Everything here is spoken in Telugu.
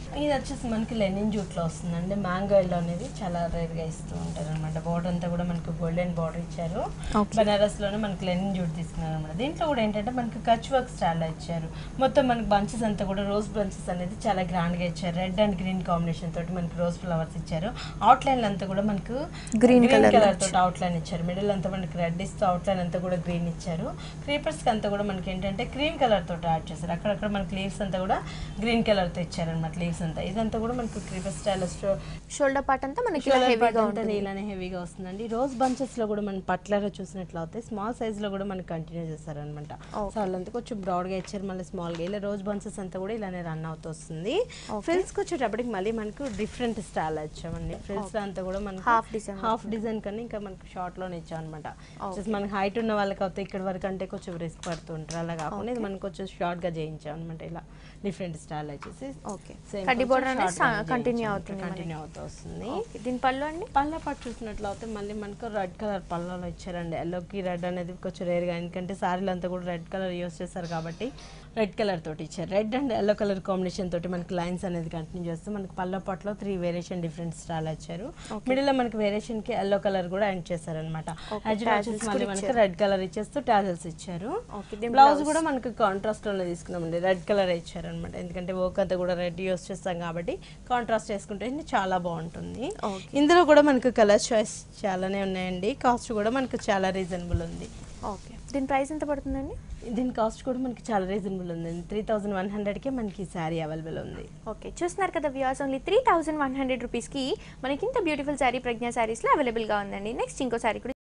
ఇది వచ్చేసి మనకి లెనిన్ జూట్లో వస్తుందండి మ్యాంగో ఎల్లో అనేది చాలా రేర్గా ఇస్తూ ఉంటారు అనమాట బార్డర్ అంతా కూడా మనకి గోల్డెన్ బార్డర్ ఇచ్చారు Okay. బనారస్లోనే మనకి లెనిన్ జూట్ తీసుకున్నారు అనమాట దీంట్లో కూడా ఏంటంటే మనకి కచ్ వర్క్ స్టైల్లో ఇచ్చారు మొత్తం మనకి బంచెస్ అంతా కూడా రోజ్ బంచెస్ అనేది చాలా గ్రాండ్గా ఇచ్చారు రెడ్ అండ్ గ్రీన్ కాంబినేషన్ తోటి మనకి రోజ్ ఫ్లవర్స్ ఇచ్చారు అవుట్లైన్ అంతా కూడా మనకు Green colour లో కలర్ తోటి అవుట్లైన్ ఇచ్చారు మిడిల్ అంతా మనకి రెడ్ ఇస్తూ అవుట్లైన్ అంతా కూడా గ్రీన్ ఇచ్చారు క్రీపర్స్కి అంతా కూడా మనకి ఏంటంటే క్రీమ్ కలర్ తోటి యాడ్ చేశారు అక్కడక్కడ మనకి లీవ్స్ అంతా కూడా గ్రీన్ కలర్ తో ఇచ్చారు అనమాట లీవ్స్ అంతా ఇదంతా కూడా మనకి క్రీపర్ స్టైల్ షోల్డర్ పార్ట్ అంతా మనకి ఇలా హెవీగా ఉంటుంది ఇలానే హెవీగా వస్తుందండి రోజ్ బంచెస్ లో కూడా మనం పట్లగా చూసినట్లు అవుతాయి స్మాల్ సైజ్ లో కూడా మనకి కంటిన్యూ చేస్తారనమాట Okay. సో వాళ్ళంతా కొంచెం బ్రాడ్ గా ఇచ్చారు మళ్ళీ స్మాల్ గా ఇలా రోజ్ బంచెస్ అంతా కూడా ఇలానే రన్ అవుతూ వస్తుంది ఫ్రిల్స్ కి వచ్చేటప్పటికి మళ్ళీ మనకు డిఫరెంట్ స్టైల్ వచ్చామండి ఫ్రిల్స్ లో అంతా కూడా మనకి Half design హాఫ్ డిజైన్ కన్నా ఇంకా మనకి షార్ట్ లోనే ఇచ్చాం అనమాట మనకి హైట్ ఉన్న వాళ్ళకి అయితే ఇక్కడ వరకు అంటే కొంచెం రిస్క్ పడుతుంటారు అలా కాకుండా ఇది మనకు కొంచెం షార్ట్ గా చేయించాం అనమాట ఇలా డిఫరెంట్ స్టైల్ వచ్చేసి ఓకే కడ్డీ బోర్డర్ అనేది కంటిన్యూ అవుతుంది మనకి. కంటిన్యూ అవుతూ వస్తుంది ఓకే దీని పళ్ళు అండి పళ్ళ పాటు చూసినట్లయితే మళ్ళీ మనకు రెడ్ కలర్ పళ్ళలో ఇచ్చారండి ఎల్లోకి రెడ్ అనేది కొంచెం రేర్గా ఎందుకంటే శారీలు అంతా కూడా రెడ్ కలర్ యూస్ చేస్తారు కాబట్టి రెడ్ కలర్ తోటి ఇచ్చారు red and yellow colour combination తోటి మనకి లైన్స్ అనేది కంటిన్యూ చేస్తూ మనకి పళ్ళ పాటలో త్రీ వేరియేషన్ డిఫరెంట్ స్టైల్ ఇచ్చారు మిడిల్ లో మనకి వేరియేషన్ కి ఎల్లో కలర్ కూడా ఎండ్ చేశారనమాట యాక్చువల్ వచ్చేసి మళ్ళీ మనకి రెడ్ కలర్ ఇచ్చేస్తూ టాజల్స్ ఇచ్చారు ఓకే దీని బ్లౌజ్ కూడా మనకి కాంట్రాస్ట్ లోనే తీసుకున్నామండి రెడ్ కలర్ ఇచ్చారు అనమాట ఎందుకంటే వర్క్ అంతా కూడా రెడ్ యూస్ చేస్తాం కాబట్టి కాంట్రాస్ట్ వేసుకుంటే ఇది చాలా బాగుంటుంది Okay. ఇందులో కూడా మనకు కలర్ చాయిస్ చాలానే ఉన్నాయండి కాస్ట్ కూడా మనకు చాలా రీజనబుల్ ఉంది ఓకే దీని ప్రైస్ ఎంత పడుతుందండి దీని కాస్ట్ కూడా మనకి చాలా రీజనబుల్ ఉంది త్రీ థౌజండ్ వన్ హండ్రెడ్కే మనకి శారీ అవైలబుల్ ఉంది ఓకే చూస్తున్నారు కదా views only three thousand one hundred రూపీస్కి మనకి ఇంత బ్యూటిఫుల్ శారీ ప్రజ్ఞా శారీస్లో అవైలబుల్గా ఉందండి నెక్స్ట్ ఇంకో శారీ కూడా